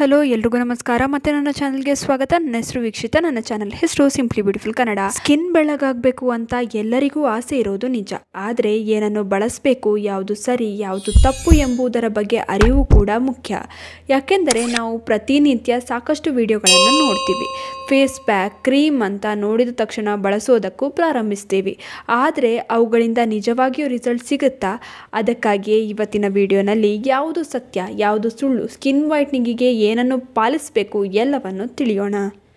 hello ಎಲ್ರಿಗೂ ನಮಸ್ಕಾರ ಮತ್ತೆ ನನ್ನ ಚಾನಲ್ಗೆ ಸ್ವಾಗತ ನನ್ನ ಹೆಸರು ವೀಕ್ಷಿತ ನನ್ನ ಚಾನಲ್ ಹೆಸರು ಸಿಂಪ್ಲಿ ಬ್ಯೂಟಿಫುಲ್ ಕನ್ನಡ ಸ್ಕಿನ್ ಬೆಳ್ಳಗಾಗಬೇಕು ಅಂತ ಎಲ್ಲರಿಗೂ ಆಸೆ ಇರೋದು ನಿಜ ಆದರೆ ಏನನ್ನು ಬಳಸಬೇಕು ಯಾವುದು ಸರಿ ಯಾವುದು ತಪ್ಪು ಎಂಬುದರ ಬಗ್ಗೆ ಅರಿವು ಕೂಡ ಮುಖ್ಯ ಯಾಕೆಂದರೆ ನಾವು ಪ್ರತಿನಿತ್ಯ ಸಾಕಷ್ಟು ವಿಡಿಯೋಗಳನ್ನು ನೋಡ್ತೀವಿ ಫೇಸ್ ಪ್ಯಾಕ್ ಕ್ರೀಮ್ ಅಂತ ನೋಡಿದ ತಕ್ಷಣ ಬಳಸೋದಕ್ಕೂ ಪ್ರಾರಂಭಿಸ್ತೀವಿ ಆದರೆ ಅವುಗಳಿಂದ ನಿಜವಾಗಿಯೂ ರಿಸಲ್ಟ್ ಸಿಗುತ್ತಾ ಅದಕ್ಕಾಗಿಯೇ ಇವತ್ತಿನ ವಿಡಿಯೋನಲ್ಲಿ ಯಾವುದು ಸತ್ಯ ಯಾವುದು ಸುಳ್ಳು ಸ್ಕಿನ್ ವೈಟ್ನಿಂಗಿಗೆ ಏನನ್ನು ಪಾಲಿಸಬೇಕು ಎಲ್ಲವನ್ನು ತಿಳಿಯೋಣ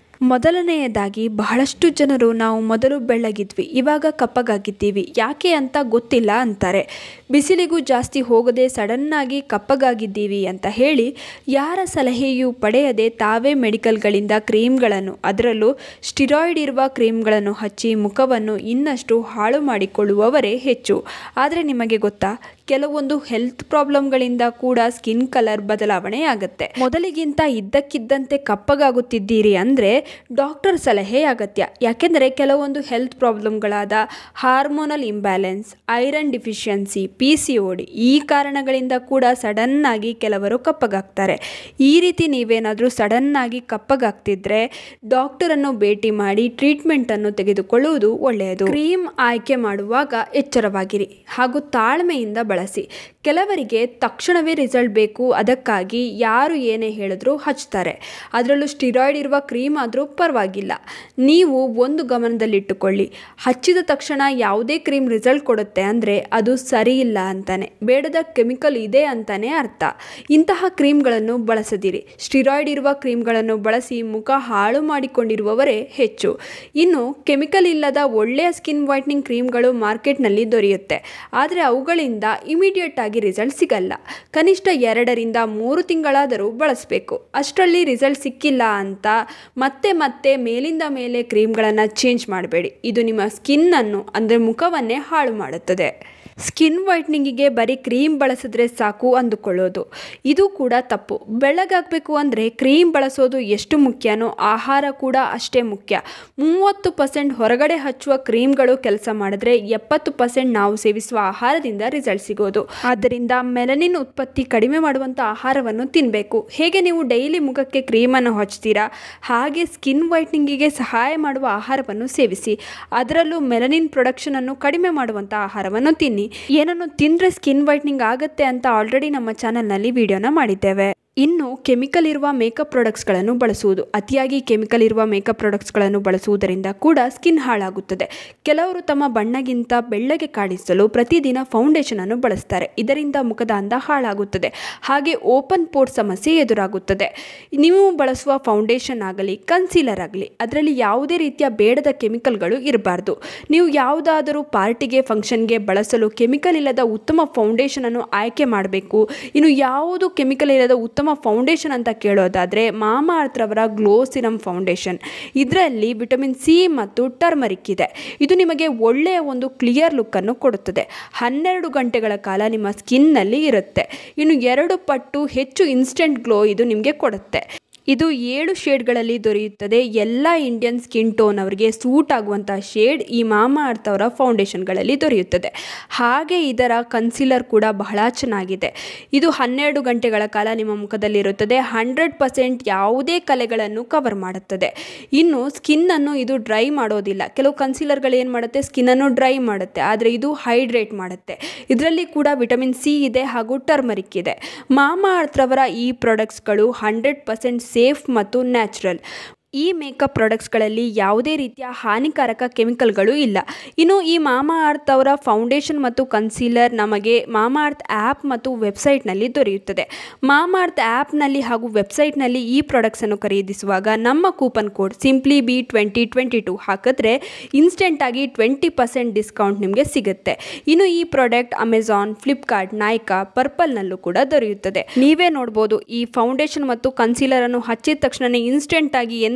ಮೊದಲನೆಯದಾಗಿ ಬಹಳಷ್ಟು ಜನರು ನಾವು ಮೊದಲು ಬೆಳ್ಳಗಿದ್ವಿ ಇವಾಗ ಕಪ್ಪಗಾಗಿದ್ದೀವಿ ಯಾಕೆ ಅಂತ ಗೊತ್ತಿಲ್ಲ ಅಂತಾರೆ ಬಿಸಿಲಿಗೂ ಜಾಸ್ತಿ ಹೋಗದೆ ಸಡನ್ನಾಗಿ ಕಪ್ಪಗಾಗಿದ್ದೀವಿ ಅಂತ ಹೇಳಿ ಯಾರ ಸಲಹೆಯೂ ಪಡೆಯದೆ ತಾವೇ ಮೆಡಿಕಲ್ಗಳಿಂದ ಕ್ರೀಮ್ಗಳನ್ನು ಅದರಲ್ಲೂ ಸ್ಟಿರಾಯ್ಡ್ ಇರುವ ಕ್ರೀಮ್ಗಳನ್ನು ಹಚ್ಚಿ ಮುಖವನ್ನು ಇನ್ನಷ್ಟು ಹಾಳು ಮಾಡಿಕೊಳ್ಳುವವರೇ ಹೆಚ್ಚು ಆದರೆ ನಿಮಗೆ ಗೊತ್ತಾ ಕೆಲವೊಂದು ಹೆಲ್ತ್ ಪ್ರಾಬ್ಲಮ್ಗಳಿಂದ ಕೂಡ ಸ್ಕಿನ್ ಕಲರ್ ಬದಲಾವಣೆ ಆಗುತ್ತೆ ಮೊದಲಿಗಿಂತ ಇದ್ದಕ್ಕಿದ್ದಂತೆ ಕಪ್ಪಗಾಗುತ್ತಿದ್ದೀರಿ ಅಂದರೆ ಡಾಕ್ಟರ್ ಸಲಹೆ ಅಗತ್ಯ ಯಾಕೆಂದರೆ ಕೆಲವೊಂದು ಹೆಲ್ತ್ ಪ್ರಾಬ್ಲಮ್ಗಳಾದ hormonal imbalance iron deficiency P C O D ಈ ಕಾರಣಗಳಿಂದ ಕೂಡ ಸಡನ್ನಾಗಿ ಕೆಲವರು ಕಪ್ಪಗಾಗ್ತಾರೆ ಈ ರೀತಿ ನೀವೇನಾದರೂ ಸಡನ್ನಾಗಿ ಕಪ್ಪಗಾಗ್ತಿದ್ರೆ ಡಾಕ್ಟರನ್ನು ಭೇಟಿ ಮಾಡಿ ಟ್ರೀಟ್ಮೆಂಟನ್ನು ತೆಗೆದುಕೊಳ್ಳುವುದು ಒಳ್ಳೆಯದು ಕ್ರೀಮ್ ಆಯ್ಕೆ ಮಾಡುವಾಗ ಎಚ್ಚರವಾಗಿರಿ ಹಾಗೂ ತಾಳ್ಮೆಯಿಂದ ಬಳಸಿ ಕೆಲವರಿಗೆ ತಕ್ಷಣವೇ ರಿಸಲ್ಟ್ ಬೇಕು ಅದಕ್ಕಾಗಿ ಯಾರು ಏನೇ ಹೇಳಿದ್ರು ಹಚ್ತಾರೆ ಅದರಲ್ಲೂ ಸ್ಟಿರಾಯ್ಡ್ ಇರುವ ಕ್ರೀಮ್ ಆದರೂ ಪರವಾಗಿಲ್ಲ ನೀವು ಒಂದು ಗಮನದಲ್ಲಿಟ್ಟುಕೊಳ್ಳಿ ಹಚ್ಚಿದ ತಕ್ಷಣ ಯಾವುದೇ ಕ್ರೀಮ್ ರಿಸಲ್ಟ್ ಕೊಡುತ್ತೆ ಅಂದರೆ ಅದು ಸರಿ ಇಲ್ಲ ಅಂತಾನೆ ಬೇಡದ ಕೆಮಿಕಲ್ ಇದೆ ಅಂತಾನೆ ಅರ್ಥ ಇಂತಹ ಕ್ರೀಮ್ಗಳನ್ನು ಬಳಸದಿರಿ ಸ್ಟಿರಾಯ್ಡ್ ಇರುವ ಕ್ರೀಮ್ಗಳನ್ನು ಬಳಸಿ ಮುಖ ಹಾಳು ಮಾಡಿಕೊಂಡಿರುವವರೇ ಹೆಚ್ಚು ಇನ್ನು ಕೆಮಿಕಲ್ ಇಲ್ಲದ ಒಳ್ಳೆಯ ಸ್ಕಿನ್ ವೈಟ್ನಿಂಗ್ ಕ್ರೀಮ್ಗಳು ಮಾರ್ಕೆಟ್ನಲ್ಲಿ ದೊರೆಯುತ್ತೆ ಆದರೆ ಅವುಗಳಿಂದ ಇಮಿಡಿಯೇಟ್ ಆಗಿ ರಿಸಲ್ಟ್ ಸಿಗಲ್ಲ ಕನಿಷ್ಠ ಎರಡರಿಂದ ಮೂರು ತಿಂಗಳಾದರೂ ಬಳಸಬೇಕು ಅಷ್ಟರಲ್ಲಿ ರಿಸಲ್ಟ್ ಸಿಕ್ಕಿಲ್ಲ ಅಂತ ಮತ್ತೆ ಮತ್ತೆ ಮೇಲಿಂದ ಮೇಲೆ ಕ್ರೀಮ್ಗಳನ್ನು ಚೇಂಜ್ ಮಾಡಬೇಡಿ ಇದು ನಿಮ್ಮ ಸ್ಕಿನ್ನನ್ನು ಅಂದರೆ ಮುಖವನ್ನೇ ಹಾಳು ಮಾಡುತ್ತದೆ ಸ್ಕಿನ್ ವೈಟ್ನಿಂಗಿಗೆ ಬರೀ ಕ್ರೀಮ್ ಬಳಸಿದ್ರೆ ಸಾಕು ಅಂದುಕೊಳ್ಳೋದು ಇದು ಕೂಡ ತಪ್ಪು ಬೆಳ್ಳಗಾಗಬೇಕು ಅಂದರೆ ಕ್ರೀಮ್ ಬಳಸೋದು ಎಷ್ಟು ಮುಖ್ಯನೋ ಆಹಾರ ಕೂಡ ಅಷ್ಟೇ ಮುಖ್ಯ ಮೂವತ್ತು ಪರ್ಸೆಂಟ್ ಹೊರಗಡೆ ಹಚ್ಚುವ ಕ್ರೀಮ್ಗಳು ಕೆಲಸ ಮಾಡಿದ್ರೆ ಎಪ್ಪತ್ತು ಪರ್ಸೆಂಟ್ ನಾವು ಸೇವಿಸುವ ಆಹಾರದಿಂದ ರಿಸಲ್ಟ್ ಸಿಗೋದು ಆದ್ದರಿಂದ ಮೆಲನಿನ್ ಉತ್ಪತ್ತಿ ಕಡಿಮೆ ಮಾಡುವಂಥ ಆಹಾರವನ್ನು ತಿನ್ನಬೇಕು ಹೇಗೆ ನೀವು ಡೈಲಿ ಮುಖಕ್ಕೆ ಕ್ರೀಮನ್ನು ಹಚ್ತೀರಾ ಹಾಗೆ ಸ್ಕಿನ್ ವೈಟ್ನಿಂಗಿಗೆ ಸಹಾಯ ಮಾಡುವ ಆಹಾರವನ್ನು ಸೇವಿಸಿ ಅದರಲ್ಲೂ ಮೆಲನಿನ್ ಪ್ರೊಡಕ್ಷನನ್ನು ಕಡಿಮೆ ಮಾಡುವಂಥ ಆಹಾರವನ್ನು ತಿನ್ನಿ ಏನನ್ನು ತಿಂದರೆ ಸ್ಕಿನ್ ವೈಟ್ನಿಂಗ್ ಆಗುತ್ತೆ ಅಂತ ಆಲ್ರೆಡಿ ನಮ್ಮ ಚಾನಲ್ನಲ್ಲಿ ವಿಡಿಯೋನ ಮಾಡಿದ್ದೇವೆ ಇನ್ನು ಕೆಮಿಕಲ್ ಇರುವ ಮೇಕಪ್ ಪ್ರಾಡಕ್ಟ್ಸ್ಗಳನ್ನು ಬಳಸುವುದು ಅತಿಯಾಗಿ ಕೆಮಿಕಲ್ ಇರುವ ಮೇಕಪ್ ಪ್ರಾಡಕ್ಟ್ಸ್ಗಳನ್ನು ಬಳಸುವುದರಿಂದ ಕೂಡ ಸ್ಕಿನ್ ಹಾಳಾಗುತ್ತದೆ ಕೆಲವರು ತಮ್ಮ ಬಣ್ಣಗಿಂತ ಬೆಳ್ಳಗೆ ಕಾಣಿಸಲು ಪ್ರತಿದಿನ ಫೌಂಡೇಶನನ್ನು ಬಳಸ್ತಾರೆ ಇದರಿಂದ ಮುಖದ ಅಂದ ಹಾಳಾಗುತ್ತದೆ ಹಾಗೆ ಓಪನ್ ಪೋರ್ಟ್ ಸಮಸ್ಯೆ ಎದುರಾಗುತ್ತದೆ ನೀವು ಬಳಸುವ ಫೌಂಡೇಶನ್ ಆಗಲಿ ಕನ್ಸೀಲರ್ ಆಗಲಿ ಅದರಲ್ಲಿ ಯಾವುದೇ ರೀತಿಯ ಬೇಡದ ಕೆಮಿಕಲ್ಗಳು ಇರಬಾರ್ದು ನೀವು ಯಾವುದಾದರೂ ಪಾರ್ಟಿಗೆ ಫಂಕ್ಷನ್ಗೆ ಬಳಸಲು ಕೆಮಿಕಲ್ ಇಲ್ಲದ ಉತ್ತಮ ಫೌಂಡೇಶನನ್ನು ಆಯ್ಕೆ ಮಾಡಬೇಕು ಇನ್ನು ಯಾವುದು ಕೆಮಿಕಲ್ ಇಲ್ಲದ ಉತ್ತಮ ಫೌಂಡೇಶನ್ ಅಂತ ಕೇಳೋದಾದರೆ ಮಾಮಾ ಅರ್ಥರವರ ಗ್ಲೋ ಸಿರಮ್ ಫೌಂಡೇಶನ್ ಇದರಲ್ಲಿ ವಿಟಮಿನ್ ಸಿ ಮತ್ತು ಟರ್ಮರಿಕ್ ಇದೆ ಇದು ನಿಮಗೆ ಒಳ್ಳೆಯ ಒಂದು ಕ್ಲಿಯರ್ ಲುಕ್ಕನ್ನು ಕೊಡುತ್ತದೆ ಹನ್ನೆರಡು ಗಂಟೆಗಳ ಕಾಲ ನಿಮ್ಮ ಸ್ಕಿನ್ನಲ್ಲಿ ಇರುತ್ತೆ ಇನ್ನು ಎರಡು ಪಟ್ಟು ಹೆಚ್ಚು ಇನ್ಸ್ಟೆಂಟ್ ಗ್ಲೋ ಇದು ನಿಮಗೆ ಕೊಡುತ್ತೆ ಇದು ಏಳು ಶೇಡ್ಗಳಲ್ಲಿ ದೊರೆಯುತ್ತದೆ ಎಲ್ಲ ಇಂಡಿಯನ್ ಸ್ಕಿನ್ ಟೋನ್ ಅವರಿಗೆ ಸೂಟ್ ಆಗುವಂಥ ಶೇಡ್ ಈ ಮಾಮಾ ಅರ್ತ್ ಅವರ ಫೌಂಡೇಶನ್ಗಳಲ್ಲಿ ದೊರೆಯುತ್ತದೆ ಹಾಗೆ ಇದರ ಕನ್ಸೀಲರ್ ಕೂಡ ಬಹಳ ಚೆನ್ನಾಗಿದೆ ಇದು ಹನ್ನೆರಡು ಗಂಟೆಗಳ ಕಾಲ ನಿಮ್ಮ ಮುಖದಲ್ಲಿರುತ್ತದೆ ಹಂಡ್ರೆಡ್ ಪರ್ಸೆಂಟ್ ಯಾವುದೇ ಕಲೆಗಳನ್ನು ಕವರ್ ಮಾಡುತ್ತದೆ ಇನ್ನು ಸ್ಕಿನ್ನನ್ನು ಇದು ಡ್ರೈ ಮಾಡೋದಿಲ್ಲ ಕೆಲವು ಕನ್ಸೀಲರ್ಗಳು ಏನು ಮಾಡುತ್ತೆ ಸ್ಕಿನ್ನನ್ನು ಡ್ರೈ ಮಾಡುತ್ತೆ ಆದರೆ ಇದು ಹೈಡ್ರೇಟ್ ಮಾಡುತ್ತೆ ಇದರಲ್ಲಿ ಕೂಡ ವಿಟಮಿನ್ ಸಿ ಇದೆ ಹಾಗೂ ಟರ್ಮರಿಕ್ ಇದೆ ಮಾಮಾ ಅರ್ಥರವರ ಈ ಪ್ರಾಡಕ್ಟ್ಸ್ಗಳು ಹಂಡ್ರೆಡ್ ಪರ್ಸೆಂಟ್ ಸೇಫ್ ಮತ್ತು ನ್ಯಾಚುರಲ್ ಈ ಮೇಕಪ್ ಪ್ರಾಡಕ್ಟ್ಸ್ಗಳಲ್ಲಿ ಯಾವುದೇ ರೀತಿಯ ಹಾನಿಕಾರಕ ಕೆಮಿಕಲ್ಗಳು ಇಲ್ಲ ಇನ್ನು ಈ ಮಾಮಾ ಅರ್ತ್ ಅವರ ಫೌಂಡೇಶನ್ ಮತ್ತು ಕನ್ಸೀಲರ್ ನಮಗೆ ಮಾಮಾ ಅರ್ತ್ ಆ್ಯಪ್ ಮತ್ತು ವೆಬ್ಸೈಟ್ನಲ್ಲಿ ದೊರೆಯುತ್ತದೆ ಮಾಮಾ ಅರ್ತ್ ಆ್ಯಪ್ನಲ್ಲಿ ಹಾಗೂ ವೆಬ್ಸೈಟ್ನಲ್ಲಿ ಈ ಪ್ರಾಡಕ್ಟ್ಸನ್ನು ಖರೀದಿಸುವಾಗ ನಮ್ಮ coupon code simply B twenty twenty two ಹಾಕಿದ್ರೆ ಇನ್ಸ್ಟೆಂಟಾಗಿ ಟ್ವೆಂಟಿ ಪರ್ಸೆಂಟ್ ಡಿಸ್ಕೌಂಟ್ ನಿಮಗೆ ಸಿಗುತ್ತೆ ಇನ್ನು ಈ ಪ್ರಾಡಕ್ಟ್ ಅಮೆಝಾನ್ ಫ್ಲಿಪ್ಕಾರ್ಟ್ ನಾಯ್ಕಾ ಪರ್ಪಲ್ನಲ್ಲೂ ಕೂಡ ದೊರೆಯುತ್ತದೆ ನೀವೇ ನೋಡ್ಬೋದು ಈ ಫೌಂಡೇಶನ್ ಮತ್ತು ಕನ್ಸೀಲರನ್ನು ಹಚ್ಚಿದ ತಕ್ಷಣ ಇನ್ಸ್ಟೆಂಟಾಗಿ ಎಂಥ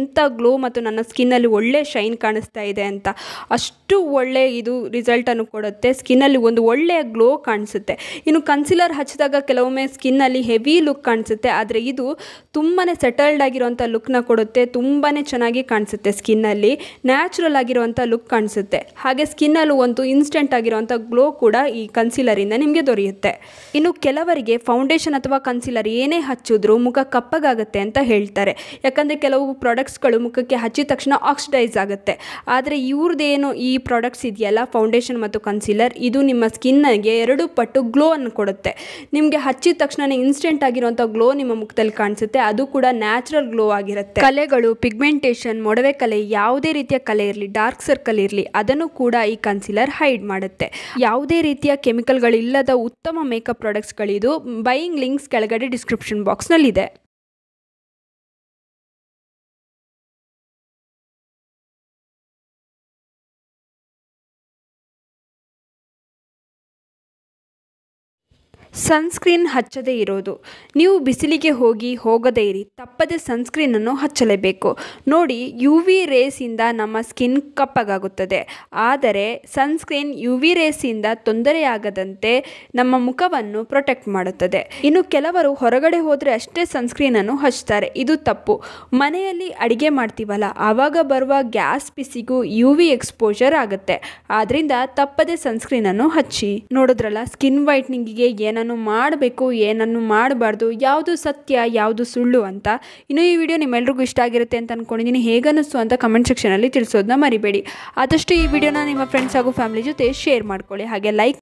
ಎಂಥ ಗ್ಲೋ ಮತ್ತು ನನ್ನ ಸ್ಕಿನ್ನಲ್ಲಿ ಒಳ್ಳೆ ಶೈನ್ ಕಾಣಿಸ್ತಾ ಇದೆ ಅಂತ ಅಷ್ಟು ಒಳ್ಳೆ ಇದು ರಿಸಲ್ಟನ್ನು ಕೊಡುತ್ತೆ ಸ್ಕಿನ್ನಲ್ಲಿ ಒಂದು ಒಳ್ಳೆಯ ಗ್ಲೋ ಕಾಣಿಸುತ್ತೆ ಇನ್ನು ಕನ್ಸಿಲರ್ ಹಚ್ಚಿದಾಗ ಕೆಲವೊಮ್ಮೆ ಸ್ಕಿನ್ನಲ್ಲಿ ಹೆವಿ ಲುಕ್ ಕಾಣಿಸುತ್ತೆ ಆದರೆ ಇದು ತುಂಬಾ ಸೆಟಲ್ಡ್ ಆಗಿರುವಂಥ ಲುಕ್ನ ಕೊಡುತ್ತೆ ತುಂಬಾ ಚೆನ್ನಾಗಿ ಕಾಣಿಸುತ್ತೆ ಸ್ಕಿನ್ನಲ್ಲಿ ನ್ಯಾಚುರಲ್ ಆಗಿರುವಂಥ ಲುಕ್ ಕಾಣಿಸುತ್ತೆ ಹಾಗೆ ಸ್ಕಿನ್ನಲ್ಲೂ ಒಂದು ಇನ್ಸ್ಟೆಂಟ್ ಆಗಿರುವಂಥ ಗ್ಲೋ ಕೂಡ ಈ ಕನ್ಸಿಲರಿಂದ ನಿಮಗೆ ದೊರೆಯುತ್ತೆ ಇನ್ನು ಕೆಲವರಿಗೆ ಫೌಂಡೇಶನ್ ಅಥವಾ ಕನ್ಸಿಲರ್ ಏನೇ ಹಚ್ಚಿದ್ರೂ ಮುಖ ಕಪ್ಪಗಾಗುತ್ತೆ ಅಂತ ಹೇಳ್ತಾರೆ ಯಾಕಂದರೆ ಕೆಲವು ಪ್ರಾಡಕ್ಟ್ಸ್ಗಳು ಮುಖಕ್ಕೆ ಹಚ್ಚಿದ ತಕ್ಷಣ ಆಕ್ಸಿಡೈಸ್ ಆಗುತ್ತೆ ಆದರೆ ಇವ್ರದ್ದೇನು ಈ ಪ್ರಾಡಕ್ಟ್ಸ್ ಇದೆಯಲ್ಲ ಫೌಂಡೇಶನ್ ಮತ್ತು ಕನ್ಸಿಲರ್ ಇದು ನಿಮ್ಮ ಸ್ಕಿನ್ನಿಗೆ ಎರಡು ಪಟ್ಟು ಗ್ಲೋ ಅನ್ನು ಕೊಡುತ್ತೆ ನಿಮಗೆ ಹಚ್ಚಿದ ತಕ್ಷಣ ಇನ್ಸ್ಟೆಂಟ್ ಆಗಿರುವಂಥ ಗ್ಲೋ ನಿಮ್ಮ ಮುಖದಲ್ಲಿ ಕಾಣಿಸುತ್ತೆ ಅದು ಕೂಡ ನ್ಯಾಚುರಲ್ ಗ್ಲೋ ಆಗಿರುತ್ತೆ ಕಲೆಗಳು ಪಿಗ್ಮೆಂಟೇಷನ್ ಮೊಡವೆ ಕಲೆ ಯಾವುದೇ ರೀತಿಯ ಕಲೆ ಇರಲಿ ಡಾರ್ಕ್ ಸರ್ಕಲ್ ಇರಲಿ ಅದನ್ನು ಕೂಡ ಈ ಕನ್ಸಿಲರ್ ಹೈಡ್ ಮಾಡುತ್ತೆ ಯಾವುದೇ ರೀತಿಯ ಕೆಮಿಕಲ್ಗಳಿಲ್ಲದ ಉತ್ತಮ ಮೇಕಪ್ ಪ್ರಾಡಕ್ಟ್ಸ್ಗಳಿದು ಬೈಯಿಂಗ್ ಲಿಂಕ್ಸ್ ಕೆಳಗಡೆ ಡಿಸ್ಕ್ರಿಪ್ಷನ್ ಬಾಕ್ಸ್ನಲ್ಲಿದೆ ಸನ್ಸ್ಕ್ರೀನ್ ಹಚ್ಚದೇ ಇರೋದು ನೀವು ಬಿಸಿಲಿಗೆ ಹೋಗಿ ಹೋಗದೇ ಇರಿ ತಪ್ಪದೆ ಸನ್ಸ್ಕ್ರೀನನ್ನು ಹಚ್ಚಲೇಬೇಕು ನೋಡಿ ಯು ವಿ ರೇಸಿಂದ ನಮ್ಮ ಸ್ಕಿನ್ ಕಪ್ಪಗಾಗುತ್ತದೆ ಆದರೆ ಸನ್ಸ್ಕ್ರೀನ್ ಯು ವಿ ರೇಸಿಂದ ತೊಂದರೆಯಾಗದಂತೆ ನಮ್ಮ ಮುಖವನ್ನು ಪ್ರೊಟೆಕ್ಟ್ ಮಾಡುತ್ತದೆ ಇನ್ನು ಕೆಲವರು ಹೊರಗಡೆ ಹೋದರೆ ಅಷ್ಟೇ ಸನ್ಸ್ಕ್ರೀನನ್ನು ಹಚ್ತಾರೆ ಇದು ತಪ್ಪು ಮನೆಯಲ್ಲಿ ಅಡಿಗೆ ಮಾಡ್ತೀವಲ್ಲ ಆವಾಗ ಬರುವ ಗ್ಯಾಸ್ ಬಿಸಿಗೂ ಯು ವಿ ಎಕ್ಸ್ಪೋಜರ್ ಆಗುತ್ತೆ ಆದ್ದರಿಂದ ತಪ್ಪದೆ ಸನ್ಸ್ಕ್ರೀನನ್ನು ಹಚ್ಚಿ ನೋಡಿದ್ರಲ್ಲ ಸ್ಕಿನ್ ವೈಟ್ನಿಂಗಿಗೆ ಏನನ್ನು ಮಾಡಬೇಕು ಏನನ್ನು ಮಾಡಬಾರ್ದು ಯಾವುದು ಸತ್ಯ ಯಾವುದು ಸುಳ್ಳು ಅಂತ ಇನ್ನು ಈ ವಿಡಿಯೋ ನಿಮ್ಮೆಲ್ರಿಗೂ ಇಷ್ಟ ಆಗಿರುತ್ತೆ ಅಂತ ಅಂದ್ಕೊಂಡಿದ್ದೀನಿ ಹೇಗನ್ನಿಸ್ತು ಅಂತ ಕಮೆಂಟ್ ಸೆಕ್ಷನಲ್ಲಿ ತಿಳಿಸೋದನ್ನ ಮರಿಬೇಡಿ ಆದಷ್ಟು ಈ ವಿಡಿಯೋನ ನಿಮ್ಮ ಫ್ರೆಂಡ್ಸ್ ಹಾಗೂ ಫ್ಯಾಮಿಲಿ ಜೊತೆ ಶೇರ್ ಮಾಡ್ಕೊಳ್ಳಿ ಹಾಗೆ ಲೈಕ್